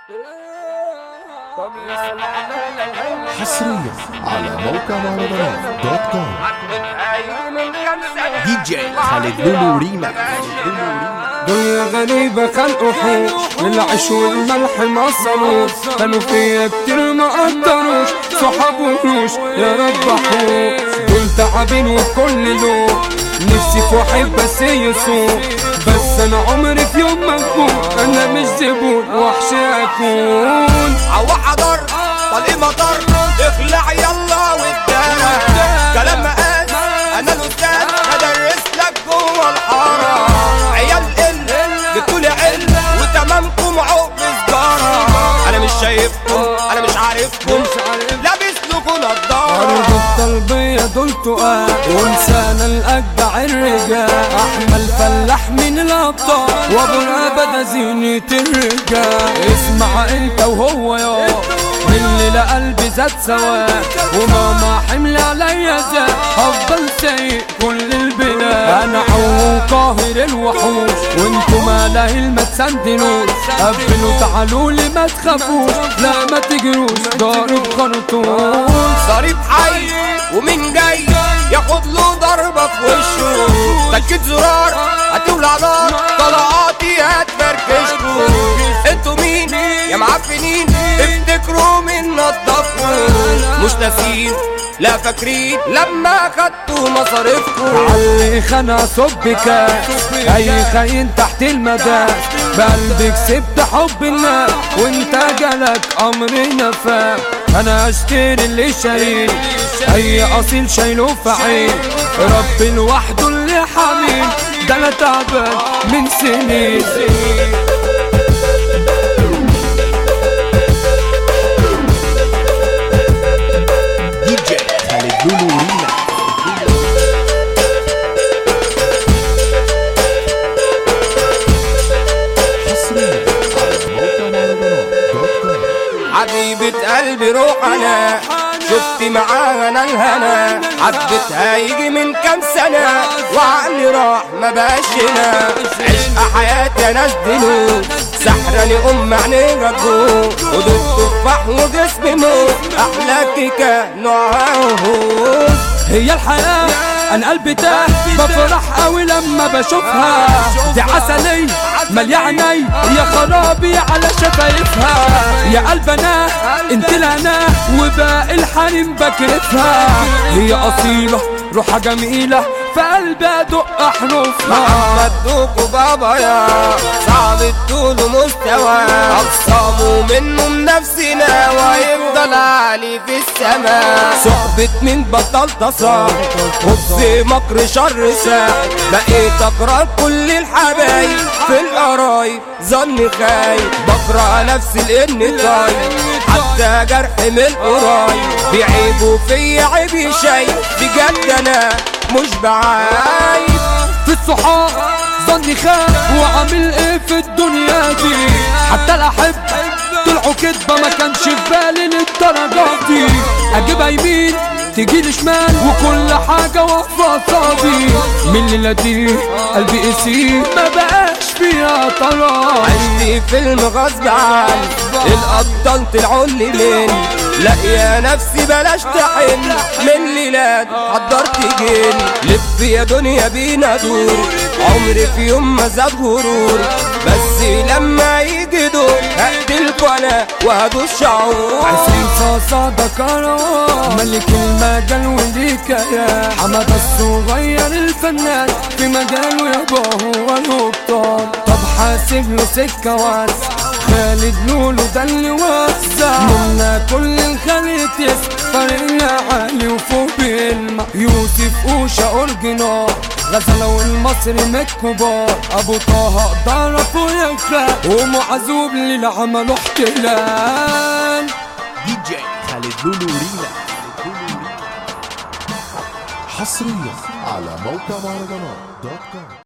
حصريا على موقع مهرجانات دوت كوم دي جي خالد لولو ريما دنيا غريبة خلقوا حوش للعيش والملح ما صاروش كانوا فيا كتير ما قدروش صحاب وحوش يا رب حوش دول تعبين وكل لون نفسي في واحد بس يسوق بس انا عمري في يوم ما اكون انا مش زبون وحش اكون عوا حضر طلق مطر اخلع يلا والدار كلام مقاس انا الاستاذ هدرس لك جوه الحاره عيال قل جبتوا لي علم وتمامكم عقب سجاره انا مش شايفكم انا مش عارفكم لابس لكم نضاره أرض الطلبية دول تقال وانسان الأجدع الرجال أحمد فلاح من الأبطال وأبو الأبد زينة الرجال اسمع أنت وهو يا من اللي قلبي زاد سواد وماما حمل عليا زاد هفضل سايق كل البلاد انا عو قاهر الوحوش وانتوا ملاهي ما تسندنوش قبلوا تعالوا لي ما تخافوش لا ما تجروش ضارب خرطوش ضريب حي ومين جاي ياخد له ضربة في وشه تكت زرار هتولع نار طلعاتي هتفركشكوا انتوا مين يا معفنين افتكروا من نضفكوا مش ناسين لا فاكرين لما خدتوا مصاريفكم علي خنا صب كاس اي خاين تحت المدى بقلبي كسبت حب الناس وانت جالك امر نفاق انا اشتري اللي شايل اي اصيل شايله في عين ربي لوحده اللي حميل ده انا تعبان من سنين دي جي خالد لولو ريما حصريا على موقع مهرجانات دوت كوم حبيبة قلبي روح انا شفت معاها انا الهنا حبيتها يجي من كام سنة وعقلي راح ما بقاش هنا عشق حياتي انا ازدنو سحراني ام عينيها جوه ودول تفاح وجسمي موت احلى كيكة نوعها هوس هي الحياة انا قلبي تاه بفرح قوي لما بشوفها دي عسلية مليانة يا خرابي على شفايفها يا قلب انا انت انا وباقي الحنين بكرفها هي اصيلة روحها جميلة في قلبي ادق احرفها محمد دوكو بابا يا صعب الطول مستوى أقسامه منه بنفسنا ويفضل عالي في السماء صحبة من بطل تصاب خبز مكر شر ساعة بقيت أقرأ كل الحبايب في القرايب ظني خايب بكره نفسي لأني طايب حتى جرح من قريب بيعيبوا فيا عيبي شايف بجد أنا مش بعايب في الصحاب ظني خان وعامل ايه في الدنيا دي حتى الاحب طلعوا كدبه ما كانش في بالي للدرجات دي اجيبها يمين تجيلي شمال وكل حاجة واقفة قصادي من الليلة دي قلبي قسيم ما بقاش فيها طراب عشت فيلم غصب عني الابطال طلعوا لي من لا يا نفسي بلاش تحن من ليلات حضرت جن لف يا دنيا بينا دور عمري في يوم ما زاد غرور بس لما يجي دور هقتلكوا انا وهدوس شعور عشرين صاصة ده كروان ملك المجال وليك يا حمد الصغير الفنان في مجاله يابا هو الابطال طب حاسب له سكة واسع خالد لولو ده اللي وسع منا كل الخليط يسع فريقنا عالي وفوق بيلمع يوسف اوشا اورجينال غزلة المصري من الكبار ابو طه ضرب ويخلق ومعزوب اللي عملوا احتلال دي جي خالد لولو ريما حصريا على موقع مهرجانات دوت كوم